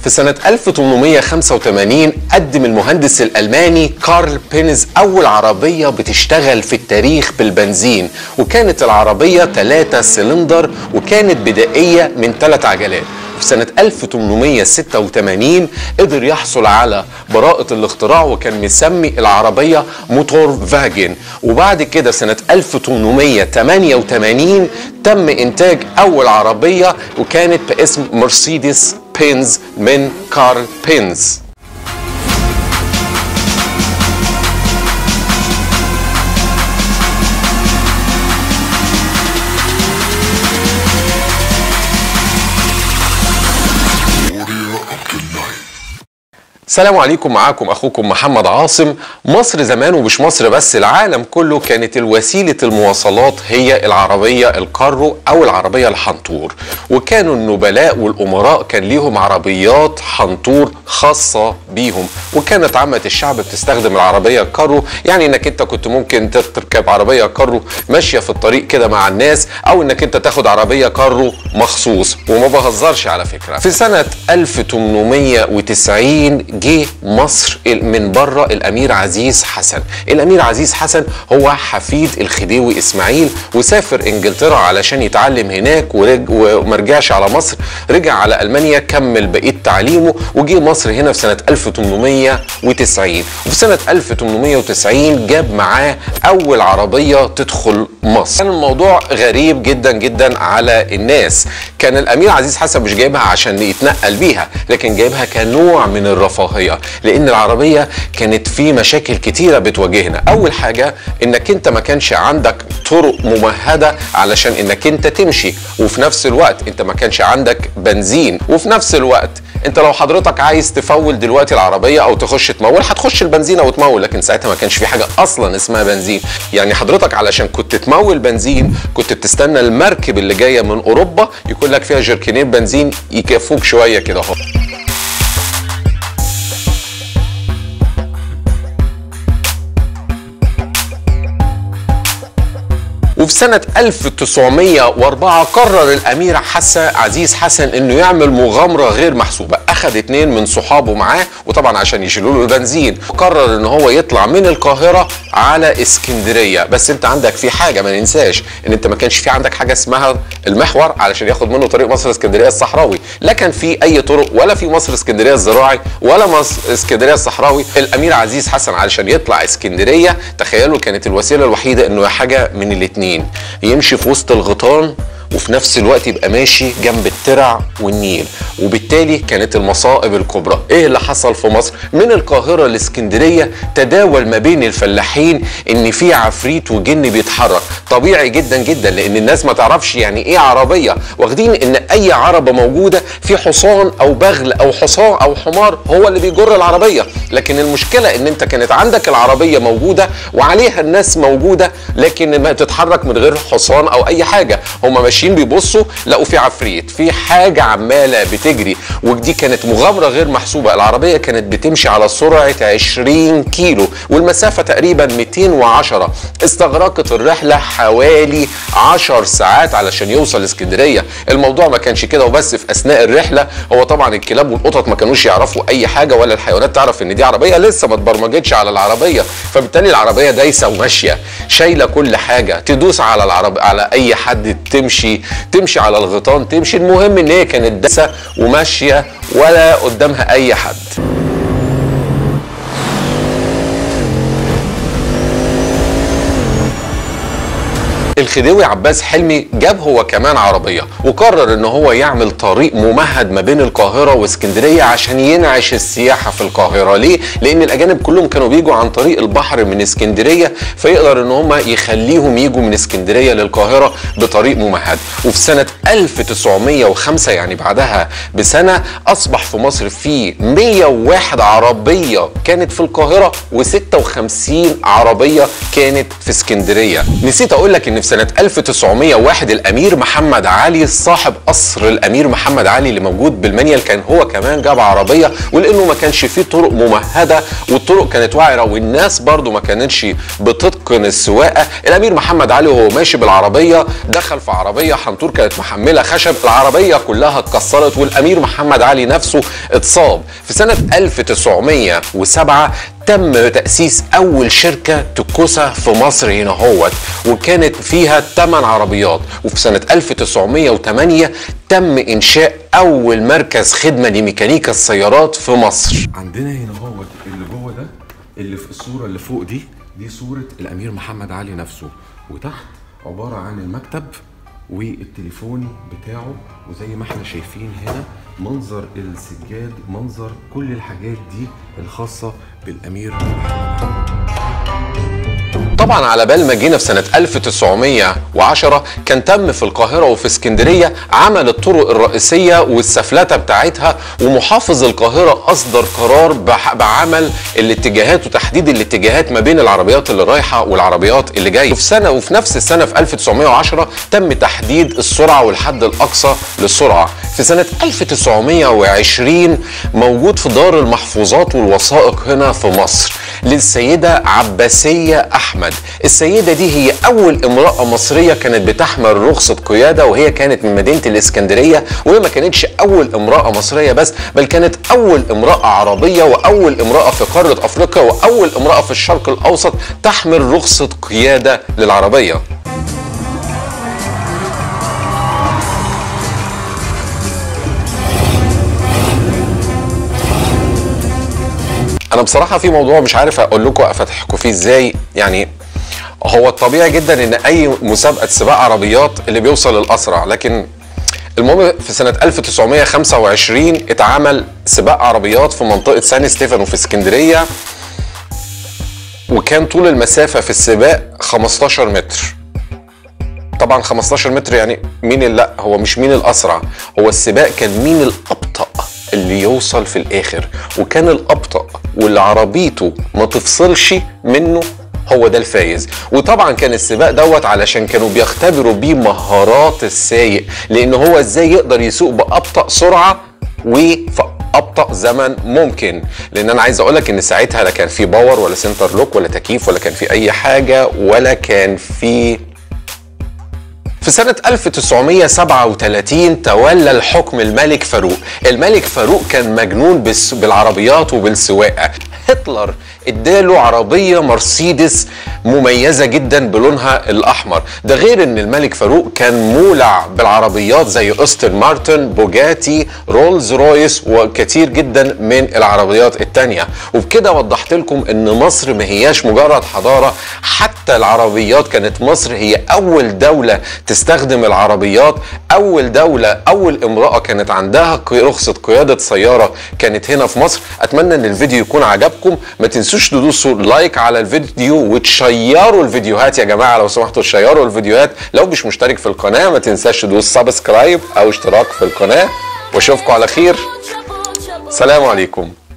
في سنة 1885 قدم المهندس الألماني كارل بينز أول عربية بتشتغل في التاريخ بالبنزين وكانت العربية 3 سلندر وكانت بدائية من 3 عجلات في سنة 1886 قدر يحصل على براءة الاختراع وكان مسمي العربية موتور فاجن وبعد كده سنة 1888 تم إنتاج أول عربية وكانت باسم مرسيدس بينز من كارل بينز السلام عليكم معاكم اخوكم محمد عاصم مصر زمان ومش مصر بس العالم كله كانت الوسيله المواصلات هي العربيه الكارو او العربيه الحنطور وكانوا النبلاء والامراء كان ليهم عربيات حنطور خاصه بيهم وكانت عامه الشعب بتستخدم العربيه الكارو يعني انك انت كنت ممكن تركب عربيه كارو ماشيه في الطريق كده مع الناس او انك انت تاخد عربيه كارو مخصوص وما بهزرش على فكره في سنه 1890 جه مصر من بره الامير عزيز حسن الامير عزيز حسن هو حفيد الخديوي اسماعيل وسافر انجلترا علشان يتعلم هناك ورج ومرجعش على مصر رجع على المانيا كمل بقيه تعليمه وجه مصر هنا في سنه 1890 وفي سنه 1890 جاب معاه اول عربيه تدخل مصر كان الموضوع غريب جدا جدا على الناس كان الامير عزيز حسن مش جايبها عشان يتنقل بيها لكن جايبها كنوع من الرفاهيه لان العربيه كانت في مشاكل كتيره بتواجهنا اول حاجه انك انت ما كانش عندك طرق ممهده علشان انك انت تمشي وفي نفس الوقت انت ما كانش عندك بنزين وفي نفس الوقت انت لو حضرتك عايز تفول دلوقتي العربيه او تخش تمول هتخش البنزين او تمول لكن ساعتها ما كانش في حاجه اصلا اسمها بنزين يعني حضرتك علشان كنت تمول بنزين كنت بتستنى المركب اللي جايه من اوروبا يكون لك فيها جركنين بنزين يكفوك شويه كده اهو وفي سنة 1904 قرر الأمير حسن عزيز حسن إنه يعمل مغامرة غير محسوبة، أخذ اتنين من صحابه معاه وطبعا عشان يشيلوا له البنزين، قرر إن هو يطلع من القاهرة على اسكندرية، بس أنت عندك في حاجة ما ننساش إن أنت ما كانش في عندك حاجة اسمها المحور علشان ياخد منه طريق مصر اسكندرية الصحراوي، لا كان في أي طرق ولا في مصر اسكندرية الزراعي ولا مصر اسكندرية الصحراوي، الأمير عزيز حسن علشان يطلع اسكندرية تخيلوا كانت الوسيلة الوحيدة إنه حاجة من الاتنين الاتنين يمشي في وسط الغيطان وفي نفس الوقت يبقى ماشي جنب الترع والنيل وبالتالي كانت المصائب الكبرى ايه اللي حصل في مصر من القاهره لاسكندريه تداول ما بين الفلاحين ان في عفريت وجن بيتحرك طبيعي جدا جدا لان الناس ما تعرفش يعني ايه عربيه واخدين ان اي عربه موجوده في حصان او بغل او حصان او حمار هو اللي بيجر العربيه لكن المشكله ان انت كانت عندك العربيه موجوده وعليها الناس موجوده لكن ما تتحرك من غير حصان او اي حاجه هم ماشيين بيبصوا لقوا في عفريت في حاجه عماله بتجري ودي كانت مغامره غير محسوبه العربيه كانت بتمشي على سرعه 20 كيلو والمسافه تقريبا 210 استغرقت الرحله حوالي 10 ساعات علشان يوصل اسكندريه الموضوع ما كانش كده وبس في اثناء الرحله هو طبعا الكلاب والقطط ما كانوش يعرفوا اي حاجه ولا الحيوانات تعرف ان دي عربيه لسه ما اتبرمجتش على العربيه فبالتالي العربيه دايسه وماشيه شايله كل حاجه تدوس على العرب على اي حد تمشي تمشي على الغيطان تمشي المهم ان هي كانت داسه وماشيه ولا قدامها اي حد الخديوي عباس حلمي جاب هو كمان عربية وقرر ان هو يعمل طريق ممهد ما بين القاهرة واسكندرية عشان ينعش السياحة في القاهرة ليه؟ لان الاجانب كلهم كانوا بيجوا عن طريق البحر من اسكندرية فيقدر ان هم يخليهم يجوا من اسكندرية للقاهرة بطريق ممهد وفي سنة 1905 يعني بعدها بسنة اصبح في مصر في 101 عربية كانت في القاهرة و56 عربية كانت في اسكندرية نسيت اقول لك ان في سنة 1901 الأمير محمد علي صاحب قصر الأمير محمد علي اللي موجود بالمنيل كان هو كمان جاب عربية ولأنه ما كانش فيه طرق ممهدة والطرق كانت وعرة والناس برضو ما كانتش بتتقن السواقة الأمير محمد علي وهو ماشي بالعربية دخل في عربية حنطور كانت محملة خشب العربية كلها اتكسرت والأمير محمد علي نفسه اتصاب في سنة 1907 تم تأسيس أول شركة تكوسة في مصر هنا هوت وكانت فيها 8 عربيات وفي سنة 1908 تم إنشاء أول مركز خدمة لميكانيكا السيارات في مصر عندنا هنا هو اللي جوه ده اللي في الصوره اللي فوق دي دي صوره الامير محمد علي نفسه وتحت عباره عن المكتب والتليفون بتاعه وزي ما احنا شايفين هنا منظر السجاد منظر كل الحاجات دي الخاصه بالامير محمد علي طبعا على بال ما جينا في سنة 1910 كان تم في القاهرة وفي اسكندرية عمل الطرق الرئيسية والسفلتة بتاعتها ومحافظ القاهرة أصدر قرار بح- بعمل الاتجاهات وتحديد الاتجاهات ما بين العربيات اللي رايحة والعربيات اللي جاية وفي سنة وفي نفس السنة في 1910 تم تحديد السرعة والحد الأقصى للسرعة في سنة 1920 موجود في دار المحفوظات والوثائق هنا في مصر للسيدة عباسية أحمد السيدة دي هي أول امرأة مصرية كانت بتحمل رخصة قيادة وهي كانت من مدينة الإسكندرية وهي ما كانتش أول امرأة مصرية بس بل كانت أول امرأة عربية وأول امرأة في قارة أفريقيا وأول امرأة في الشرق الأوسط تحمل رخصة قيادة للعربية انا بصراحه في موضوع مش عارف اقول لكم افتحكم فيه ازاي يعني هو الطبيعي جدا ان اي مسابقه سباق عربيات اللي بيوصل الاسرع لكن المهم في سنه 1925 اتعمل سباق عربيات في منطقه سان ستيفانو في اسكندريه وكان طول المسافه في السباق 15 متر طبعا 15 متر يعني مين اللي لا هو مش مين الاسرع هو السباق كان مين الابطا اللي يوصل في الاخر وكان الابطا واللي عربيته ما تفصلش منه هو ده الفايز وطبعا كان السباق دوت علشان كانوا بيختبروا بيه مهارات السايق لان هو ازاي يقدر يسوق بابطا سرعه وفي ابطا زمن ممكن لان انا عايز اقولك ان ساعتها لا كان في باور ولا سنتر لوك ولا تكييف ولا كان في اي حاجه ولا كان في في سنة 1937 تولى الحكم الملك فاروق الملك فاروق كان مجنون بالس- بالعربيات وبالسواقة هتلر اداله عربية مرسيدس مميزة جدا بلونها الأحمر ده غير ان الملك فاروق كان مولع بالعربيات زي أستون مارتن بوجاتي رولز رويس وكتير جدا من العربيات التانية وبكده وضحت لكم ان مصر ما هياش مجرد حضارة حتى العربيات كانت مصر هي أول دولة تستخدم العربيات أول دولة أول امرأة كانت عندها قي- رخصة قيادة سيارة كانت هنا في مصر أتمنى إن الفيديو يكون عجبكم ما تنسوش تدوسوا لايك على الفيديو وتشيروا الفيديوهات يا جماعة لو سمحتوا تشيروا الفيديوهات لو مش مشترك في القناة ما تنساش تدوس سبسكرايب أو اشتراك في القناة واشوفكم على خير سلام عليكم